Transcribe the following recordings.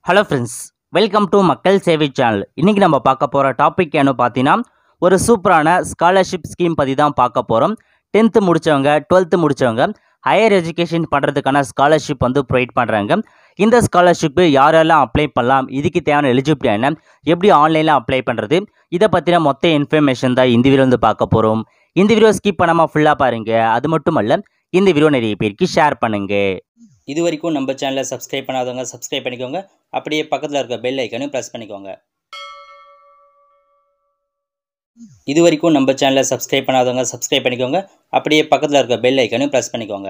hello friends welcome to மக்கள் சேவை channel இன்றைக்கி நம்ம பார்க்க போகிற டாபிக் என்ன பார்த்தீங்கன்னா ஒரு சூப்பரான ஸ்காலர்ஷிப் ஸ்கீம் பற்றி தான் பார்க்க போகிறோம் டென்த்து முடித்தவங்க டுவெல்த்து முடித்தவங்க ஹையர் எஜுகேஷன் பண்ணுறதுக்கான ஸ்காலர்ஷிப் வந்து ப்ரொவைட் பண்ணுறாங்க இந்த ஸ்காலர்ஷிப்பு யாரெல்லாம் அப்ளை பண்ணலாம் இதுக்கு தேவையான எலிஜிபிலிட்டி என்ன எப்படி ஆன்லைனில் அப்ளை பண்ணுறது இதை பற்றின மொத்த இன்ஃபர்மேஷன் தான் இந்த வீடியோ வந்து பார்க்க போகிறோம் இந்த வீடியோ ஸ்கிப் பண்ணாமல் ஃபுல்லாக பாருங்கள் அது மட்டும் அல்ல இந்த வீடியோ நிறைய பேருக்கு ஷேர் பண்ணுங்கள் இது வரைக்கும் நம்ம சேனலை சப்ஸ்கிரைப் பண்ணாதவங்க சப்ஸ்கிரைப் பண்ணிக்கோங்க அப்படியே பக்கத்தில் இருக்க பெல் ஐக்கனையும் ப்ரெஸ் பண்ணிக்கோங்க இது வரைக்கும் நம்ம சேனலை சப்ஸ்கிரைப் பண்ணாதவங்க சப்ஸ்கிரைப் பண்ணிக்கோங்க அப்படியே பக்கத்தில் இருக்க பெல் ஐக்கனையும் ப்ரெஸ் பண்ணிக்கோங்க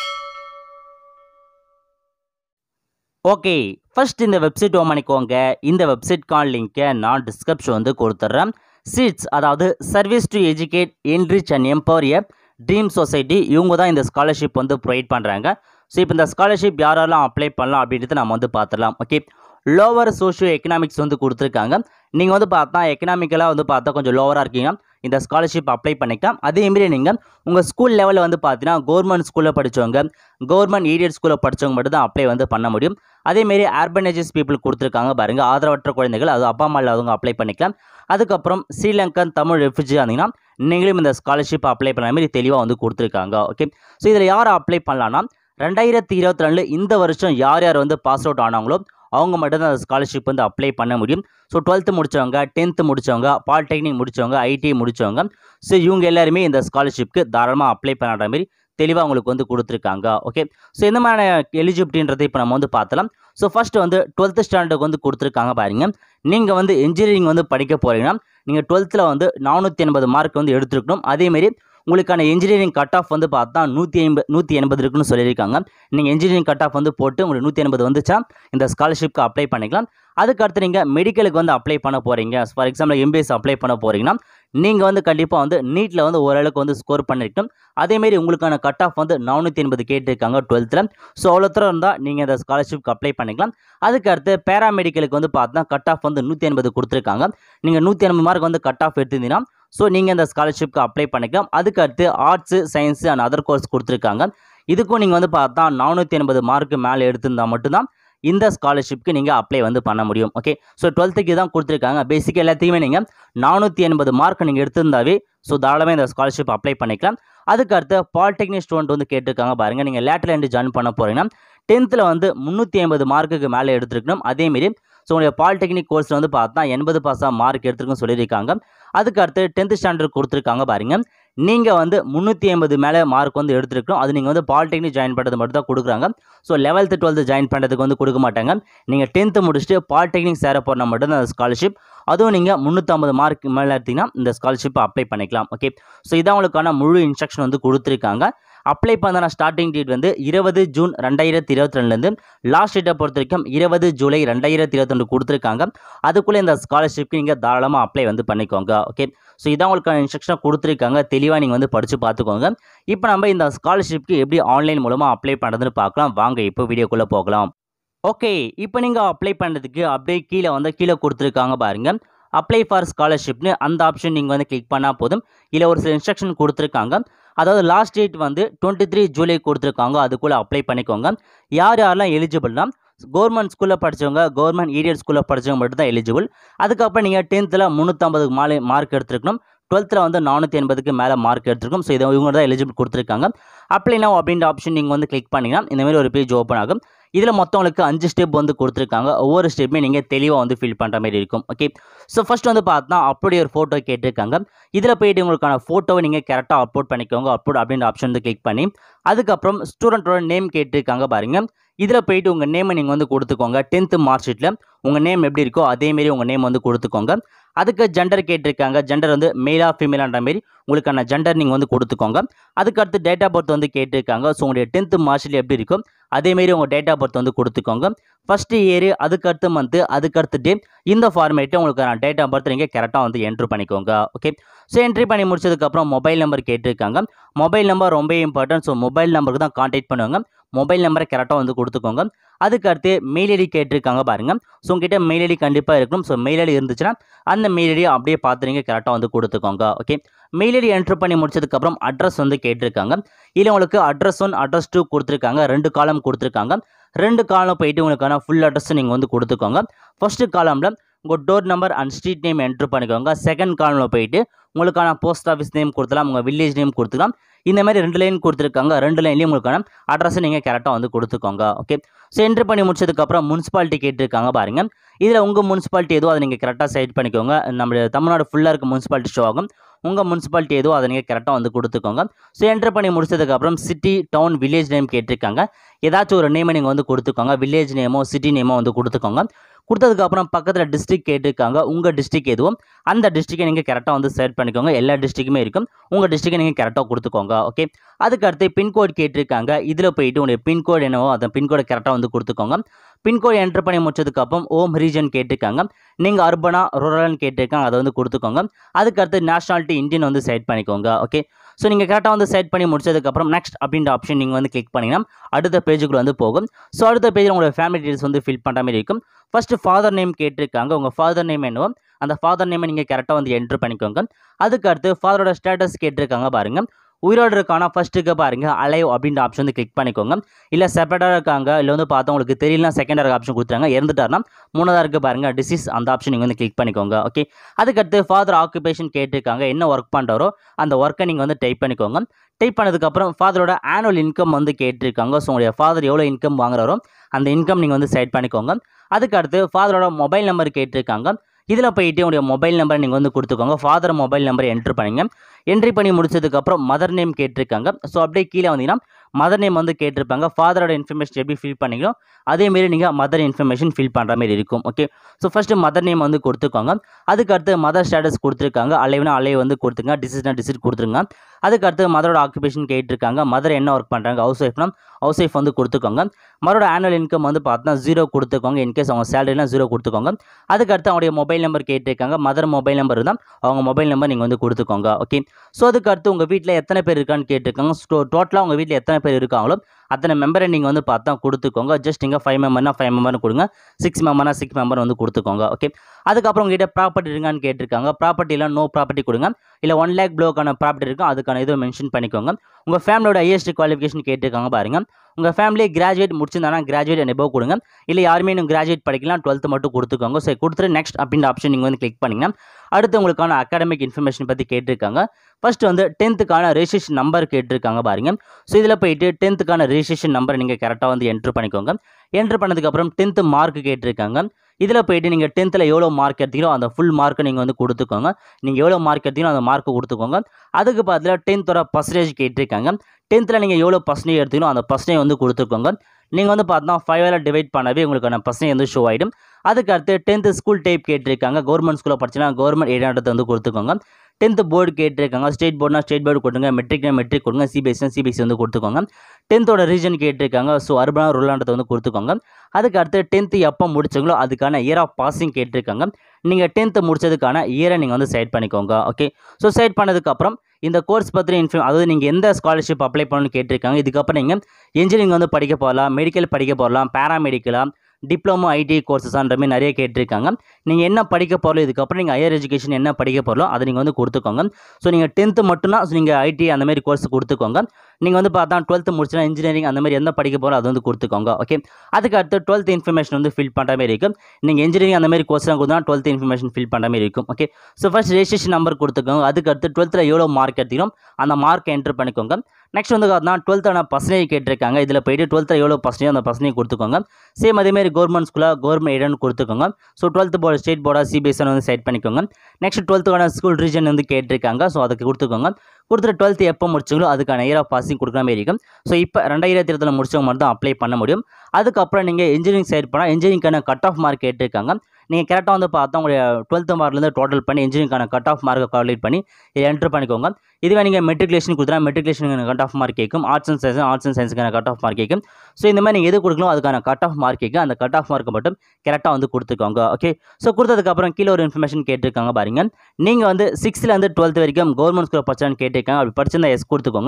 ஓகே ஃபர்ஸ்ட் இந்த வெப்சைட் ஓன் பண்ணிக்கோங்க இந்த வெப்சைட்கான லிங்க்கை நான் டிஸ்கிரிப்ஷன் வந்து கொடுத்துட்றேன் சீட்ஸ் அதாவது service to educate enrich and empower a dream society இவங்க தான் இந்த ஸ்காலர்ஷிப் வந்து ப்ரொவைட் பண்ணுறாங்க ஸோ இப்போ இந்த ஸ்காலர்ஷிப் யாரெல்லாம் அப்ளை பண்ணலாம் அப்படின்றத நம்ம வந்து பார்த்துடலாம் ஓகே லோவர் சோஷியோ எக்கனாமிக்ஸ் வந்து கொடுத்துருக்காங்க நீங்கள் வந்து பார்த்தா எக்கனாமிக்கலாக வந்து பார்த்தா கொஞ்சம் லோவராக இருக்கீங்க இந்த ஸ்காலர்ஷிப் அப்ளை பண்ணிக்கலாம் அதேமாரி நீங்கள் உங்கள் ஸ்கூல் லெவலில் வந்து பார்த்தீங்கன்னா கவர்மெண்ட் ஸ்கூலில் படித்தவங்க கவர்மெண்ட் எய்டட் ஸ்கூலில் படித்தவங்க மட்டும் தான் அப்ளை வந்து பண்ண முடியும் அதேமாரி அர்பனைசஸ் பீப்புள் கொடுத்துருக்காங்க பாருங்கள் ஆதரவற்ற குழந்தைகள் அது அப்பா அம்மா இல்லாதவங்க அப்ளை பண்ணிக்கலாம் அதுக்கப்புறம் ஸ்ரீலங்கன் தமிழ் ரெஃப்யூஜி இருந்தீங்கன்னா நீங்களும் இந்த ஸ்காலர்ஷிப் அப்ளை பண்ண மாதிரி தெளிவாக வந்து கொடுத்துருக்காங்க ஓகே ஸோ இதில் யார் அப்ளை பண்ணலான்னா ரெண்டாயிரத்தி இருபத்தி ரெண்டில் இந்த வருஷம் யார் யார் வந்து பாஸ் அவுட் ஆனாங்களோ அவங்க மட்டும்தான் அந்த ஸ்காலர்ஷிப் வந்து அப்ளை பண்ண முடியும் ஸோ டுவெல்த்து முடித்தவங்க டென்த்து முடித்தவங்க பாலிடெக்னிக் முடித்தவங்க ஐடிஐ முடித்தவங்க ஸோ இவங்க எல்லாருமே இந்த ஸ்காலர்ஷிப்க்கு தாராளமாக அப்ளை பண்ணுற மாதிரி தெளிவாக உங்களுக்கு வந்து கொடுத்துருக்காங்க ஓகே ஸோ எந்த மாதிரியான எலிஜிபிலிட்டின்றதை இப்போ நம்ம வந்து பார்த்தலாம் ஸோ ஃபஸ்ட்டு வந்து டுவெல்த்து ஸ்டாண்டர்டுக்கு வந்து கொடுத்துருக்காங்க பாருங்க நீங்கள் வந்து இன்ஜினியரிங் வந்து படிக்க போகிறீங்கன்னா நீங்கள் டுவெல்த்தில் வந்து நானூற்றி எண்பது மார்க் வந்து எடுத்துருக்கணும் அதேமாரி உங்களுக்கான இன்ஜினியரிங் கட் ஆஃப் வந்து பார்த்தா நூற்றி ஐம்பது நூற்றி எண்பது இருக்குன்னு சொல்லியிருக்காங்க நீங்கள் இன்ஜினியரிங் கட் ஆஃப் வந்து போட்டு உங்களுக்கு நூற்றி எண்பது வந்துச்சா இந்த ஸ்காலர்ஷிப்க்கு அப்ளை பண்ணிக்கலாம் அதுக்கு அடுத்து நீங்கள் மெடிக்கலுக்கு வந்து அப்ளை பண்ண போகிறீங்க ஃபார் எக்ஸாம்பிள் எம்பிஎஸ் அப்ளை பண்ண போகிறீங்கன்னா நீங்கள் வந்து கண்டிப்பாக வந்து நீட்டில் வந்து ஓரளவுக்கு வந்து ஸ்கோர் பண்ணிருக்கணும் அதேமாரி உங்களுக்கான கட் ஆஃப் வந்து நானூற்றி எண்பது கேட்டிருக்காங்க டுவெல்த்தில் ஸோ அவ்வளோ தூரம் இருந்தால் நீங்கள் இந்த ஸ்காலர்ஷிப்க்கு அப்ளை பண்ணிக்கலாம் அதுக்கு அடுத்து பேராமெடிக்கலுக்கு வந்து பார்த்தா கட் ஆஃப் வந்து நூற்றி எண்பது கொடுத்துருக்காங்க நீங்கள் நூற்றி எண்பது மார்க் வந்து கட் ஆஃப் எடுத்திருந்தீங்கன்னா ஸோ நீங்கள் இந்த ஸ்காலர்ஷிப்க்கு அப்ளை பண்ணிக்கலாம் அதுக்கு அடுத்து arts science and other course கொடுத்துருக்காங்க இதுக்கும் நீங்கள் வந்து பார்த்தா நானூற்றி எண்பது மார்க்கு மேலே எடுத்திருந்தால் மட்டும்தான் இந்த ஸ்காலர்ஷிப்க்கு நீங்கள் அப்ளை வந்து பண்ண முடியும் ஓகே ஸோ டுவெல்த்துக்கு தான் கொடுத்துருக்காங்க பேசிக் எல்லாத்தையுமே நீங்கள் நானூற்றி எண்பது மார்க் நீங்கள் எடுத்திருந்தாவே ஸோ தாராளமாக இந்த ஸ்காலர்ஷிப் அப்ளை பண்ணிக்கலாம் அதுக்கு அடுத்து பாலிடெக்னிக் ஸ்டூடெண்ட் வந்து கேட்டிருக்காங்க பாருங்கள் நீங்கள் லேட்டர் எண்டு ஜாயின் பண்ண போகிறீங்கன்னா டென்த்தில் வந்து முந்நூற்றி ஐம்பது மார்க்குக்கு மேலே எடுத்துருக்கணும் அதேமாரி ஸோ உங்களுடைய பாலிடெக்னிக் கோர்ஸில் வந்து பார்த்தா எண்பது பாஸாக மார்க் எடுத்துருக்குன்னு சொல்லியிருக்காங்க அதுக்கு அடுத்து டென்த்து ஸ்டாண்டர்ட் கொடுத்துருக்காங்க பாருங்க நீங்கள் வந்து முந்நூற்றி ஐம்பது மேலே மார்க் வந்து எடுத்துருக்கணும் அது நீங்கள் வந்து பாலிடெக்னிக் ஜாயின் பண்ணுறது மட்டும் தான் கொடுக்குறாங்க ஸோ லெவல்த்து டுவெல்த்து ஜாயின் பண்ணுறதுக்கு வந்து கொடுக்க மாட்டாங்க நீங்கள் டென்த்து முடிச்சுட்டு பாலிடெக்னிக் சேர போனால் மட்டும் அந்த ஸ்காலர்ஷிப் அதுவும் நீங்கள் முந்நூற்றம்பது மார்க் மேலே எடுத்தீங்கன்னா இந்த ஸ்காலர்ஷிப்பை அப்ளை பண்ணிக்கலாம் ஓகே ஸோ இதான் உங்களுக்கான முழு இன்ஸ்ட்ரக்ஷன் வந்து கொடுத்துருக்காங்க அப்ளை பண்ண ஸ்டார்டிங் டேட் வந்து இருபது ஜூன் ரெண்டாயிரத்தி இருபத்தி ரெண்டுலேருந்து லாஸ்ட் டேட்டை பொறுத்த வரைக்கும் இருபது ஜூலை ரெண்டாயிரத்தி இருபத்தி ரெண்டு கொடுத்துருக்காங்க அதுக்குள்ளே இந்த ஸ்காலர்ஷிப்க்கு நீங்கள் தாராளமாக அப்ளை வந்து பண்ணிக்கோங்க ஓகே ஸோ இதான் உங்களுக்கான இன்ஸ்ட்ரக்ஷன் கொடுத்துருக்காங்க தெளிவாக நீங்கள் வந்து படித்து பார்த்துக்கோங்க இப்போ நம்ம இந்த ஸ்காலர்ஷிப்க்கு எப்படி ஆன்லைன் மூலமாக அப்ளை பண்ணுறதுன்னு பார்க்கலாம் வாங்க இப்போ வீடியோக்குள்ளே போகலாம் ஓகே இப்போ நீங்கள் அப்ளை பண்ணுறதுக்கு அப்படியே கீழே வந்து கீழே கொடுத்துருக்காங்க பாருங்கள் அப்ளை ஃபார் ஸ்காலர்ஷிப்னு அந்த ஆப்ஷன் நீங்கள் வந்து கிளிக் பண்ணால் போதும் இல்லை ஒரு சில இன்ஸ்ட்ரக்ஷன் கொடுத்துருக்காங்க அதாவது லாஸ்ட் டேட் வந்து டுவெண்ட்டி த்ரீ ஜூலை கொடுத்துருக்காங்க அதுக்குள்ளே அப்ளை பண்ணிக்கோங்க யார் யாரெல்லாம் எலிஜிபிள்னா கவர்மெண்ட் ஸ்கூலில் படித்தவங்க கவர்மெண்ட் ஏரியட் ஸ்கூலில் படித்தவங்க மட்டும் தான் எலிஜிபிள் அதுக்கப்புறம் நீங்கள் டென்த்தில் முந்நூற்றம்பது மாலை மார்க் எடுத்துருக்கணும் டுவெல்த்தில் வந்து நானூற்றி எண்பதுக்கு மேலே மார்க் எடுத்துருக்கும் ஸோ இதை இவங்க தான் எலிஜிபிள் கொடுத்துருக்காங்க அப்ளை நவ் அப்படின்ற ஆப்ஷன் நீங்கள் வந்து கிளிக் பண்ணிங்கன்னா இந்தமாரி ஒரு பேஜ் ஓப்பன் ஆகும் இதில் மொத்தவங்களுக்கு அஞ்சு ஸ்டெப் வந்து கொடுத்துருக்காங்க ஒவ்வொரு ஸ்டெப்புமே நீங்கள் தெளிவாக வந்து ஃபில் பண்ணுற மாதிரி இருக்கும் ஓகே ஸோ ஃபஸ்ட் வந்து பார்த்தா அப்படி ஒரு ஃபோட்டோ கேட்டிருக்காங்க இதில் போயிட்டு உங்களுக்கான ஃபோட்டோவை நீங்கள் கரெக்டாக அப்லோட் பண்ணிக்கோங்க அப்லோட் அப்படின்ற ஆப்ஷன் வந்து கிளிக் பண்ணி அதுக்கப்புறம் ஸ்டூடெண்ட்டோட நேம் கேட்டிருக்காங்க பாருங்கள் இதில் போயிட்டு உங்கள் நேமை நீங்கள் வந்து கொடுத்துக்கோங்க டென்த்து மார்க் ஷீட்டில் உங்கள் நேம் எப்படி இருக்கோ அதேமாரி உங்கள் நேம் வந்து கொடுத்துக்கோங்க அதுக்கு ஜெண்டர் கேட்டிருக்காங்க ஜெண்டர் வந்து மேலா ஃபீமேலான்ற மாரி உங்களுக்கான ஜெண்டர் நீங்கள் வந்து கொடுத்துக்கோங்க அதுக்கு அடுத்து டேட் ஆஃப் பர்த் வந்து கேட்டிருக்காங்க ஸோ உங்களுடைய டென்த்து மார்க் ஷீட் எப்படி இருக்கும் அதேமாரி உங்கள் டேட் ஆஃப் பர்த் வந்து கொடுத்துக்கோங்க ஃபஸ்ட்டு இயரு அதுக்கடுத்து மந்த்து அதுக்கடுத்து டே இந்த ஃபார்மேட்டை உங்களுக்கான டேட் ஆஃப் பர்த் நீங்கள் கரெக்டாக வந்து என்ட்ரு பண்ணிக்கோங்க ஓகே ஸோ என்ட்ரி பண்ணி முடிச்சதுக்கப்புறம் மொபைல் நம்பர் கேட்டிருக்காங்க மொபைல் நம்பர் ரொம்ப இம்பார்ட்டன்ட் ஸோ மொபைல் நம்பருக்கு தான் கான்டாக்ட் பண்ணுவாங்க மொபைல் நம்பரை கரெக்டாக வந்து கொடுத்துக்கோங்க அதுக்கு அடுத்து மெயில் ஐடி கேட்டிருக்காங்க பாருங்கள் ஸோ உங்ககிட்ட மெயில் ஐடி கண்டிப்பாக இருக்கும் ஸோ மெயில் ஐடி இருந்துச்சுன்னா அந்த மெயில் ஐடியை அப்படியே பார்த்து நீங்கள் கரெக்டாக வந்து கொடுத்துக்கோங்க ஓகே மெயில் ஐடி என்ட்ரு பண்ணி முடிச்சதுக்கப்புறம் அட்ரஸ் வந்து கேட்டிருக்காங்க இல்லை உங்களுக்கு அட்ரஸ் ஒன் அட்ரஸ் டூ கொடுத்துருக்காங்க ரெண்டு காலம் கொடுத்துருக்காங்க ரெண்டு காலம் போயிட்டு உங்களுக்கான ஃபுல் அட்ரஸ் நீங்கள் வந்து கொடுத்துக்கோங்க ஃபஸ்ட்டு காலமில் உங்கள் door number and street name entry பண்ணிக்கோங்க செகண்ட் காலமில் போயிட்டு உங்களுக்கான போஸ்ட் ஆஃபீஸ் நேம் கொடுத்துலாம் உங்கள் வில்லேஜ் நேம் கொடுத்துக்கலாம் இந்த மாதிரி ரெண்டு லைன் கொடுத்துருக்காங்க ரெண்டு லைன்லேயும் உங்களுக்கான அட்ரஸை நீங்கள் கரெக்டாக வந்து கொடுத்துக்கோங்க ஓகே ஸோ என்ட்ரு பண்ணி முடிச்சதுக்கப்புறம் முனிசிபாலிட்டி கேட்டிருக்காங்க பாருங்கள் இதில் உங்கள் முனிசிபாலிட்டி எதுவோ அதை நீங்கள் கரெக்டாக செலக்ட் பண்ணிக்கோங்க நம்மளுடைய தமிழ்நாடு ஃபுல்லாக இருக்க முனிசிபாலிட்டி ஷோ ஆகும் உங்கள் முனிசிபாலிட்டி எதுவோ அதை நீங்கள் கரெக்டாக வந்து கொடுத்துக்கோங்க ஸோ என்ட்ரு பண்ணி முடிச்சதுக்கப்புறம் சிட்டி டவுன் வில்லேஜ் நேம் கேட்டிருக்காங்க ஏதாச்சும் ஒரு நேமை நீங்கள் வந்து கொடுத்துக்கோங்க வில்லேஜ் நேமோ சிட்டி நேமோ வந்து கொடுத்துக்கோங்க கொடுத்ததுக்கப்புறம் பக்கத்தில் டிஸ்ட்ரிக் கேட்டிருக்காங்க உங்கள் டிஸ்ட்ரிக் எதுவும் அந்த டிஸ்ட்ரிக்கை நீங்கள் கரெக்டாக வந்து செலக்ட் பண்ணிக்கோங்க எல்லா டிஸ்ட்ரிக்குமே இருக்கும் உங்கள் டிஸ்ட்ரிக்கை நீங்கள் கரெக்டாக கொடுத்துக்கோங்க ஓகே அதுக்கு அடுத்து பின்கோட் கேட்டிருக்காங்க இதில் போயிட்டு உங்களுடைய பின்கோடு என்னவோ அந்த பின்கோடை கரெக்டாக வந்து கொடுத்துக்கோங்க பின்கோடு என்ட்ரு பண்ணி முடிச்சதுக்கப்புறம் ஓம் ரீஜன் கேட்டிருக்காங்க நீங்கள் அர்பனா ரூரல்னு கேட்டிருக்காங்க அதை வந்து கொடுத்துக்கோங்க அதுக்கு அடுத்து நேஷனாலிட்டி இந்தியன் வந்து செலக்ட் பண்ணிக்கோங்க ஓகே ஸோ நீங்கள் கரெக்டாக வந்து செட் பண்ணி முடிச்சதுக்கப்புறம் நெக்ஸ்ட் அப்படின்ற ஆப்ஷன் நீங்கள் வந்து கிளிக் பண்ணிங்கன்னா அடுத்த பேஜுக்குள்ள வந்து போகும் ஸோ அடுத்த பேஜில் உங்களோட ஃபேமிலி டீடைல்ஸ் வந்து ஃபில் பண்ணுற மாதிரி இருக்கும் ஃபஸ்ட்டு ஃபாதர் நேம் கேட்டிருக்காங்க உங்கள் ஃபாதர் நேம் என்னவோ அந்த ஃபாதர் நேமை நீங்கள் கரெக்டாக வந்து என்ட்ரு பண்ணிக்கோங்க அதுக்கு அடுத்து ஃபாதரோட ஸ்டேட்டஸ் கேட்டிருக்காங்க பாருங்கள் உயிரோடு இருக்கானா ஃபஸ்ட்டுக்கு பாருங்கள் அலைவ் அப்படின்ற ஆப்ஷன் வந்து கிளிக் பண்ணிக்கோங்க இல்லை செப்பரேட்டாக இருக்காங்க இல்லை வந்து பார்த்தா உங்களுக்கு தெரியலனா செகண்டாக ஆப்ஷன் கொடுத்துறாங்க இறந்துட்டாருன்னா மூணாவதாக இருக்க பாருங்கள் டிசீஸ் அந்த ஆப்ஷன் நீங்கள் வந்து கிளிக் பண்ணிக்கோங்க ஓகே அதுக்கடுத்து ஃபாதர் ஆக்குபேஷன் கேட்டிருக்காங்க என்ன ஒர்க் பண்ணுறாரோ அந்த ஒர்க்கை நீங்கள் வந்து டைப் பண்ணிக்கோங்க டைப் பண்ணதுக்கப்புறம் ஃபாதரோட ஆனுவல் இன்கம் வந்து கேட்டிருக்காங்க ஸோ உங்களுடைய ஃபாதர் எவ்வளோ இன்கம் வாங்குறாரோ அந்த இன்கம் நீங்கள் வந்து செலக்ட் பண்ணிக்கோங்க அதுக்கு அடுத்து ஃபாதரோட மொபைல் நம்பர் கேட்டிருக்காங்க இதில் போயிட்டு உங்களுடைய மொபைல் நம்பர் நீங்கள் வந்து கொடுத்துக்கோங்க ஃபாதர் மொபைல் நம்பரை என்ட்ரு பண்ணுங்க என்ட்ரி பண்ணி முடிச்சதுக்கப்புறம் மதர் நேம் கேட்டிருக்காங்க ஸோ அப்படியே கீழே வந்தீங்கன்னா மதர் நேம் வந்து கேட்டிருப்பாங்க ஃபாதரோட இன்ஃபர்மேஷன் எப்படி ஃபில் பண்ணீங்களோ அதேமாரி நீங்கள் மதர் இன்ஃபர்மேஷன் ஃபில் பண்ணுற மாதிரி இருக்கும் okay so first mother name வந்து கொடுத்துக்கோங்க அதுக்கு அடுத்து மதர் ஸ்டேட்டஸ் கொடுத்துருக்காங்க அலைவ்னா அலைவ் வந்து கொடுத்துங்க டிசிஸ்னா டிசிட் கொடுத்துருங்க அதுக்கு அடுத்து மதரோட ஆக்குபேஷன் கேட்டிருக்காங்க மதர் என்ன ஒர்க் பண்ணுறாங்க ஹவுஸ் ஒய்ஃப்னா ஹவுஸ் ஒய்ஃப் வந்து கொடுத்துக்கோங்க மதரோட ஆனுவல் இன்கம் வந்து பார்த்தா ஜீரோ கொடுத்துக்கோங்க இன்கேஸ் அவங்க சேலரிலாம் ஜீரோ கொடுத்துக்கோங்க அதுக்கு அடுத்து அவங்களுடைய மொபைல் நம்பர் கேட்டிருக்காங்க மதர் மொபைல் நம்பர் தான் அவங்க மொபைல் நம்பர் நீங்கள் வந்து கொடுத்துக்கோங்க ஓகே ஸோ அதுக்கு அடுத்து உங்கள் வீட்டில் எத்தனை பேர் இருக்கான்னு கேட்டிருக்காங்க ஸோ டோட்டலாக உங்கள் வீட்டில் எத்தனை பேர் இருக்காங்களோ அத்தனை மெம்பரை நீங்கள் வந்து பார்த்தா கொடுத்துக்கோங்க ஜஸ்ட் நீங்கள் ஃபைவ் மெம்பர்னா ஃபைவ் மெம்பர்னு கொடுங்க சிக்ஸ் மெம்பர்னா சிக்ஸ் மெம்பர் வந்து கொடுத்துக்கோங்க ஓகே அதுக்கப்புறம் உங்ககிட்ட ப்ராப்பர்ட்டி இருக்கான்னு கேட்டிருக்காங்க ப்ராப்பர்ட்டிலாம் நோ ப்ராப்பர்ட்டி கொடுங்க இல்லை ஒன் லேக் ப்ளோக்கான ப்ராப்பர்ட்டி இருக்கும் அதுக்கான இதை மென்ஷன் பண்ணிக்கோங்க உங்கள் ஃபேமிலியோட ஹையஸ்ட் குவாலிஃபிகேஷன் கேட்டிருக்காங்க பாருங்க உங்கள் ஃபேமிலி கிராஜுவேட் முடிச்சிருந்தானா கிராஜுவேட் எபோவ் கொடுங்க இல்லை யாருமே இன்னும் கிராஜுவேட் படிக்கலாம் டுவெல்த்து மட்டும் கொடுத்துக்கோங்க ஸோ கொடுத்துட்டு நெக்ஸ்ட் அப்படின்ற ஆப்ஷன் நீங்கள் வந்து கிளிக் பண்ணிங்கன்னா அடுத்து உங்களுக்கான அகாடமிக் இன்ஃபர்மேஷன் பற்றி கேட்டிருக்காங்க ஃபர்ஸ்ட் வந்து டென்த்துக்கான ரெஜிஸ்ட்ரேஷன் நம்பர் கேட்டிருக்காங்க பாருங்க ஸோ இதில் போயிட்டு டென்த்துக்கான ரெஜிஸ்ட்ரேஷன் நம்பர் நீங்கள் கரெக்டாக வந்து என்ட்ரு பண்ணிக்கோங்க என்ட்ரு பண்ணதுக்கப்புறம் டென்த்து மார்க் கேட்டிருக்காங்க இதில் போயிட்டு நீங்கள் டென்த்தில் எவ்வளோ மார்க் எடுத்தீங்களோ அந்த ஃபுல் மார்க்கை நீங்கள் வந்து கொடுத்துக்கோங்க நீங்கள் எவ்வளோ மார்க் எடுத்தீங்களோ அந்த மார்க்கை கொடுத்துக்கோங்க அதுக்கு பதிலாக டென்த்தோட பர்சன்டேஜ் கேட்டிருக்காங்க டென்த்தில் நீங்கள் எவ்வளோ பர்சன்டேஜ் எடுத்தீங்களோ அந்த பர்சன்டேஜ் வந்து கொடுத்துக்கோங்க நீங்கள் வந்து பார்த்தா ஃபைவால் டிவைட் பண்ணவே உங்களுக்கான பர்சன்டேஜ் வந்து ஷோ ஆகிடும் அதுக்கு அடுத்து டென்த்து ஸ்கூல் டைப் கேட்டிருக்காங்க கவர்மெண்ட் ஸ்கூலில் படிச்சுன்னா கவர்மெண்ட் எய்டானது வந்து கொடுத்துக்கோங்க டென்த்து போர்டு கேட்டிருக்காங்க ஸ்டேட் போர்டுனா ஸ்டேட் போர்டு கொடுங்க மெட்ரிக்னா மெட்ரிக் கொடுங்க சிபிஎஸ்சினா சிபிஎஸ்சி வந்து கொடுத்துக்கோங்க டென்த்தோட ரீஜன் கேட்டிருக்காங்க ஸோ அர்பனா ரூலான்றதை வந்து கொடுத்துக்கோங்க அதுக்கு அடுத்து டென்த்து எப்போ முடிச்சங்களோ அதுக்கான இயர் ஆஃப் பாசிங் கேட்டிருக்காங்க நீங்கள் டென்த்து முடிச்சதுக்கான இயரை நீங்கள் வந்து செலக்ட் பண்ணிக்கோங்க ஓகே ஸோ செலக்ட் பண்ணதுக்கப்புறம் இந்த கோர்ஸ் பற்றி இன்ஃபர்ம் அதாவது நீங்கள் எந்த ஸ்காலர்ஷிப் அப்ளை பண்ணணும்னு கேட்டிருக்காங்க இதுக்கப்புறம் நீங்கள் இன்ஜினியரிங் வந்து படிக்க போகலாம் மெடிக்கல் படிக்க போகலாம் பேராமெடிக்கலா டிப்ளமோ ஐடி கோர்சஸ்ன்ற மாதிரி நிறைய கேட்டிருக்காங்க நீங்கள் என்ன படிக்க போகிறோம் இதுக்கப்புறம் நீங்கள் ஹையர் எஜுகேஷன் என்ன படிக்க போகிறோம் அதை நீங்கள் வந்து கொடுத்துக்கோங்க ஸோ நீங்கள் டென்த்து மட்டும்தான் நீங்கள் ஐடி அந்த மாதிரி கோர்ஸ் கொடுத்துக்கோங்க நீங்கள் வந்து பார்த்தா டுவெல்த்து முடிச்சுனா இன்ஜினியரிங் அந்த மாதிரி எந்த படிக்க போகிறோம் அது வந்து கொடுத்துக்கோங்க ஓகே அதுக்கு அடுத்து டுவெல்த் இன்ஃபர்மேஷன் வந்து ஃபில் பண்ணுற மாதிரி இருக்கும் நீங்கள் இன்ஜினியரிங் அந்த மாதிரி கோர்ஸ்லாம் கொடுத்தா டுவெல்த் இன்ஃபர்மேஷன் ஃபில் பண்ணுற மாதிரி இருக்கும் okay so first registration number கொடுத்துக்கோங்க அதுக்கு அடுத்து டுவெல்த்தில் எவ்வளோ மார்க் எடுத்தீங்களோ அந்த மார்க் என்ட்ரு பண்ணிக்கோங்க நெக்ஸ்ட் வந்து பார்த்தா டுவெல்த்தான பர்சன்டேஜ் கேட்டிருக்காங்க இதில் போயிட்டு டுவெல்த்தில் எவ்வளோ பர்சன்டேஜ் அந்த பர்சன்டேஜ் கொடுத்துக்கோங்க சேம் அதேமாதிரி கவர்மெண்ட் ஸ்கூலாக கவர்மெண்ட் எய்டன்னு கொடுத்துக்கோங்க ஸோ டுவெல்த் போர்டு ஸ்டேட் போர்டாக சிபிஎஸ்சி வந்து செட் பண்ணிக்கோங்க நெக்ஸ்ட் டுவெல்த்துக்கான ஸ்கூல் ரீஜன் வந்து கேட்டிருக்காங்க ஸோ அதுக்கு கொடுத்துக்கோங்க கொடுத்துட்டு டுவெல்த் எப்போ முடிச்சிங்களோ அதுக்கான இயர் ஆஃப் பாசிங் கொடுக்குற மாதிரி இருக்கும் ஸோ இப்போ ரெண்டாயிரத்தி இருபத்தில் முடிச்சவங்க மட்டும் தான் அப்ளை பண்ண முடியும் அதுக்கப்புறம் நீங்கள் இன்ஜினியரிங் சைட் போனால் இன்ஜினியரிங்கான கட் ஆஃப் மார்க் கேட்டிருக்காங்க நீங்கள் கரெக்டாக வந்து பார்த்தா உங்களுடைய டுவெல்த்து மார்க்லேருந்து டோட்டல் பண்ணி இன்ஜினியரிங்கான கட் ஆஃப் மார்க்கை கால்குலேட் பண்ணி இதை என்ட்ரு பண்ணிக்கோங்க இதுவே நீங்கள் மெட்ரிகுலேஷன் கொடுத்தா மெட்ரிகுலேஷனுக்கான கட் ஆஃப் மார்க் கேட்கும் arts and science arts and சயின்ஸுக்கான கட் ஆஃப் மார்க் கேட்கும் ஸோ இந்த மாதிரி நீங்கள் எது கொடுக்கணும் அதுக்கான கட் ஆஃப் மார்க் கேட்கும் அந்த கட் ஆஃப் மார்க்கை மட்டும் கரெக்டாக வந்து கொடுத்துக்கோங்க ஓகே ஸோ கொடுத்ததுக்கப்புறம் கீழே ஒரு இன்ஃபர்மேஷன் கேட்டிருக்காங்க பாருங்க நீங்கள் வந்து சிக்ஸ்த்லேருந்து டுவெல்த் வரைக்கும் கவர்மெண்ட் ஸ்கூலில் படிச்சான்னு கேட்டிருக்காங்க அப்படி படிச்சிருந்தா எஸ் கொடுத்துக்கோங்க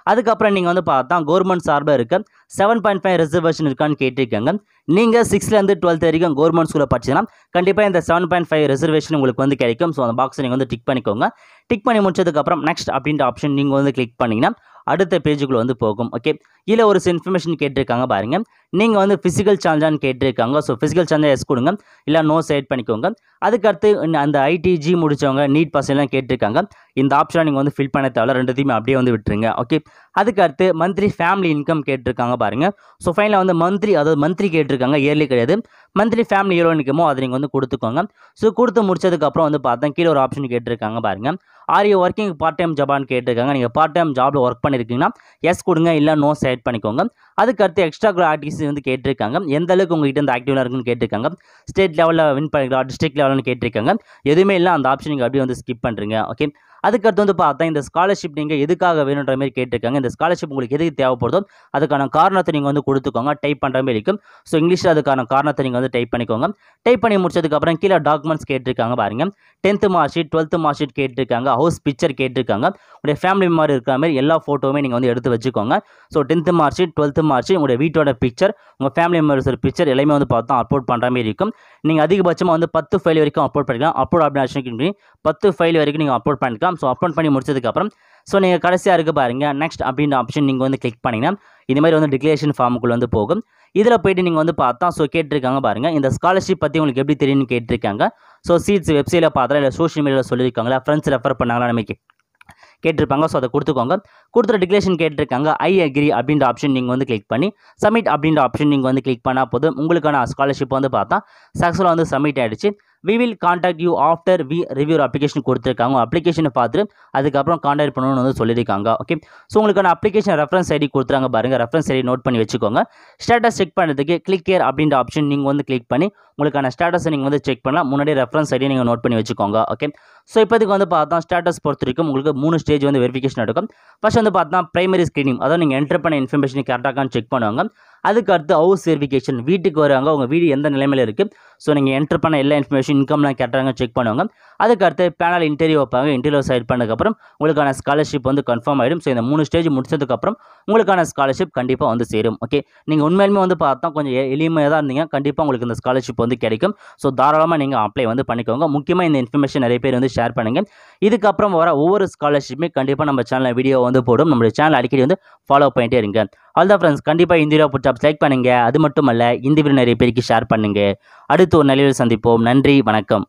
அதுக்கப்புறம் நீங்கள் வந்து பார்த்தா கவர்மெண்ட் சார்பாக இருக்க செவன் பாயிண்ட் ஃபைவ் ரிசர்வேஷன் இருக்கான்னு கேட்டிருக்காங்க நீங்கள் சிக்ஸ்த்லேருந்து டுவெல்த் வரைக்கும் கவர்மெண்ட் ஸ்கூலில் படிச்சீங்கன்னா கண்டிப்பாக இந்த செவன் பாயிண்ட் ஃபைவ் ரிசர்வேஷன் உங்களுக்கு வந்து கிடைக்கும் ஸோ அந்த பாக்ஸை நீங்கள் வந்து டிக் பண்ணிக்கோங்க டிக் பண்ணி முடிச்சதுக்கப்புறம் நெக்ஸ்ட் அப்படின்ற ஆப்ஷன் நீங்கள் வந்து கிளிக் பண்ணிங்கன்னா அடுத்த பேஜுக்குள்ளே வந்து போகும் ஓகே இதில் ஒரு இன்ஃபர்மேஷன் கேட்டிருக்காங்க பாருங்க நீங்கள் வந்து ஃபிசிக்கல் சேலஞ்சான்னு கேட்டிருக்காங்க ஸோ ஃபிசிக்கல் சேலஞ்சா எஸ் கொடுங்க இல்லை நோ செட் பண்ணிக்கோங்க அதுக்கடுத்து இந்த- அந்த ஐடிஜி முடிச்சவங்க நீட் பாஸ் எல்லாம் கேட்டிருக்காங்க இந்த ஆப்ஷனை நீங்கள் வந்து ஃபில் பண்ண தேவை ரெண்டுத்தையுமே அப்படியே வந்து விட்டுருங்க ஓகே அதுக்கடுத்து மந்த்லி ஃபேமிலி இன்கம் கேட்டிருக்காங்க பாருங்க ஸோ ஃபைனலாக வந்து மந்த்லி அதாவது மந்த்லி கேட்டிருக்காங்க இயர்லி கிடையாது மந்த்லி ஃபேமிலி எவ்வளோ நிற்குமோ அதை நீங்கள் வந்து கொடுத்துக்கோங்க ஸோ கொடுத்து முடிச்சதுக்கப்புறம் வந்து பார்த்தா கீழே ஒரு ஆப்ஷன் கேட்டிருக்காங்க பாருங்க are you working part time ஜாபான்னு கேட்டிருக்காங்க நீங்கள் பார்ட் டைம் ஜாபில் ஒர்க் பண்ணியிருக்கீங்கன்னா எஸ் கொடுங்க இல்லை நோ செட் பண்ணிக்கோங்க அதுக்கடுத்து எக்ஸ்ட்ரா ஆக்டிவிட்டிஸ் வந்து கேட்டிருக்காங்க எந்த அளவுக்கு உங்ககிட்ட இந்த ஆக்டிவாக இருக்குன்னு கேட்டிருக்காங்க ஸ்டேட் லெவலில் வின் பண்ணிக்கலாம் டிஸ்ட்ரிக்ட் லெவல்னு கேட்டிருக்காங்க எதுவுமே இல்லை அந்த ஆப்ஷன் நீங்கள் அப்படியே வந்து ஸ்கிப் பண்ணுறீங்க ஓகே அதுக்கடுத்து வந்து பார்த்தா இந்த ஸ்காலர்ஷிப் நீங்கள் எதுக்காக வேணுன்ற மாதிரி கேட்டிருக்காங்க இந்த ஸ்காலர்ஷிப் உங்களுக்கு எதுக்கு தேவைப்படுதோ அதுக்கான காரணத்தை நீங்கள் வந்து கொடுத்துக்கோங்க டைப் பண்ணுற மாதிரி இருக்கும் ஸோ இங்கிலீஷில் அதுக்கான காரணத்தை நீங்கள் வந்து டைப் பண்ணிக்கோங்க டைப் பண்ணி முடிச்சதுக்கப்புறம் கீழே டாக்குமெண்ட்ஸ் கேட்டிருக்காங்க பாருங்க tenth mark sheet twelfth mark sheet கேட்டிருக்காங்க ஹவுஸ் பிக்சர் கேட்டிருக்காங்க உங்களுடைய ஃபேமிலி மாதிரி இருக்கிற மாதிரி எல்லா ஃபோட்டோவுமே நீங்கள் வந்து எடுத்து வச்சுக்கோங்க so tenth mark sheet twelfth mark sheet உங்களுடைய வீட்டோட பிக்சர் உங்கள் ஃபேமிலி மெம்பர்ஸ் பிக்சர் எல்லாமே வந்து பார்த்தா அப்லோட் பண்ணுற மாதிரி இருக்கும் நீங்கள் அதிகபட்சமாக வந்து பத்து ஃபைல் வரைக்கும் அப்லோட் பண்ணிக்கலாம் அப்லோட் அப்படின்னு பத்து ஃபைல் வரைக்கும் நீங்கள் அப்லோட் பண்ணிக்கலாம் ஸோ அப்லோட் பண்ணி முடிச்சதுக்கப்புறம் ஸோ நீங்கள் கடைசியாக இருக்க பாருங்க நெக்ஸ்ட் அப்படின்ற ஆப்ஷன் நீங்கள் வந்து கிளிக் பண்ணிங்கன்னா இது மாதிரி வந்து டிக்ளரேஷன் ஃபார்முக்குள்ள வந்து போகும் இதில் போயிட்டு நீங்கள் வந்து பார்த்தா ஸோ கேட்டிருக்காங்க பாருங்க இந்த ஸ்காலர்ஷிப் பற்றி உங்களுக்கு எப்படி தெரியும்னு கேட்டிருக்காங்க ஸோ சீட்ஸ் வெப்சைட்டில் பார்த்தா இல்லை சோஷியல் மீடியாவில் சொல்லியிருக்காங்களா ஃப்ரெண்ட்ஸ் ரெஃபர் பண்ணாங்களா நமக்கு கேட்டிருப்பாங்க ஸோ அதை கொடுத்துக்கோங்க கொடுத்துற டிக்ளரேஷன் கேட்டிருக்காங்க ஐ அக்ரி அப்படின்ற ஆப்ஷன் நீங்கள் வந்து கிளிக் பண்ணி சப்மிட் அப்படின்ற ஆப்ஷன் நீங்கள் வந்து கிளிக் பண்ணால் போதும் உங்களுக்கான ஸ்காலர்ஷிப் வந்து பார்த்தா சக்ஸஸ்ஃபுல்லாக வந்து சப்மிட் ஆகிடுச்சு we will contact you after we review application கொடுத்துருக்காங்க அப்ளிகேஷனை பார்த்துட்டு அதுக்கப்புறம் காண்டாக்ட் பண்ணணும்னு வந்து சொல்லியிருக்காங்க ஓகே ஸோ உங்களுக்கான அப்ளிகேஷன் ரெஃபரன்ஸ் ஐடி கொடுத்துறாங்க பாருங்கள் ரெஃபரன்ஸ் ஐடி நோட் பண்ணி வச்சுக்கோங்க ஸ்டேட்டஸ் செக் பண்ணுறதுக்கு கிளிக் கேர் அப்படின்ற ஆப்ஷன் நீங்கள் வந்து கிளிக் பண்ணி உங்களுக்கான ஸ்டேட்டஸை நீங்கள் வந்து செக் பண்ணலாம் முன்னாடி ரெஃபரன்ஸ் ஐடி நீங்கள் நோட் பண்ணி வச்சுக்கோங்க ஓகே ஸோ இப்போதைக்கு வந்து பார்த்தா ஸ்டேட்டஸ் பொறுத்த வரைக்கும் உங்களுக்கு மூணு ஸ்டேஜ் வந்து வெரிஃபிகேஷன் எடுக்கும் ஃபர்ஸ்ட் வந்து பார்த்தா பிரைமரி ஸ்க்ரீனிங் அதாவது நீங்கள் என்டர் பண்ண இன்ஃபர்மேஷன் கரெக்டாக செக் பண்ணுவாங்க அதுக்கு அடுத்து ஹவுஸ் வெரிஃபிகேஷன் வீட்டுக்கு வருவாங்க உங்கள் வீடு எந்த நிலைமையில் இருக்குது ஸோ நீங்கள் என்டர் பண்ண எல்லா இன்ஃபர்மேஷன் இன்கம்லாம் கரெக்டாக செக் பண்ணுவாங்க அதுக்கு அடுத்து பேனல் இன்டர்வியூ வைப்பாங்க இன்டர்வியூ சைட் பண்ணதுக்கப்புறம் உங்களுக்கான ஸ்காலர்ஷிப் வந்து கன்ஃபார்ம் ஆகிடும் ஸோ இந்த மூணு ஸ்டேஜ் முடிச்சதுக்கப்புறம் உங்களுக்கான ஸ்காலர்ஷிப் கண்டிப்பாக வந்து சேரும் ஓகே நீங்கள் உண்மையிலுமே வந்து பார்த்தா கொஞ்சம் எ- எளிமையாக தான் இருந்தீங்க கண்டிப்பாக உங்களுக்கு இந்த ஸ்காலர்ஷிப் வந்து கிடைக்கும் ஸோ தாராளமாக நீங்கள் அப்ளை வந்து பண்ணிக்கோங்க முக்கியமாக இந்த இன்ஃபர்மேஷன் நிறைய பேர் வந்து ஷேர் பண்ணுங்கள் இதுக்கப்புறம் வர ஒவ்வொரு ஸ்காலர்ஷிப்புமே கண்டிப்பாக நம்ம சேனலில் வீடியோ வந்து போடும் நம்மளுடைய சேனல் அடிக்கடி வந்து ஃபாலோ பண்ணிட்டே இருங்க ஆல் ஃப்ரெண்ட்ஸ் கண்டிப்பாக இந்த வீடியோ பிடிச்சா லைக் பண்ணுங்கள் அது மட்டும் அல்ல இந்த வீடியோ நிறைய பேருக்கு ஷேர் பண்ணுங்கள் அடுத்து ஒரு நிலையில் சந்திப்போம் நன்றி வணக்கம்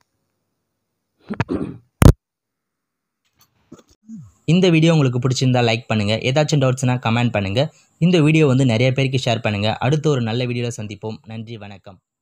இந்த வீடியோ உங்களுக்கு பிடிச்சிருந்தா லைக் பண்ணுங்கள் ஏதாச்சும் டவுட்ஸ்னால் கமெண்ட் பண்ணுங்கள் இந்த வீடியோ வந்து நிறைய பேருக்கு ஷேர் பண்ணுங்கள் அடுத்த ஒரு நல்ல வீடியோவில் சந்திப்போம் நன்றி வணக்கம்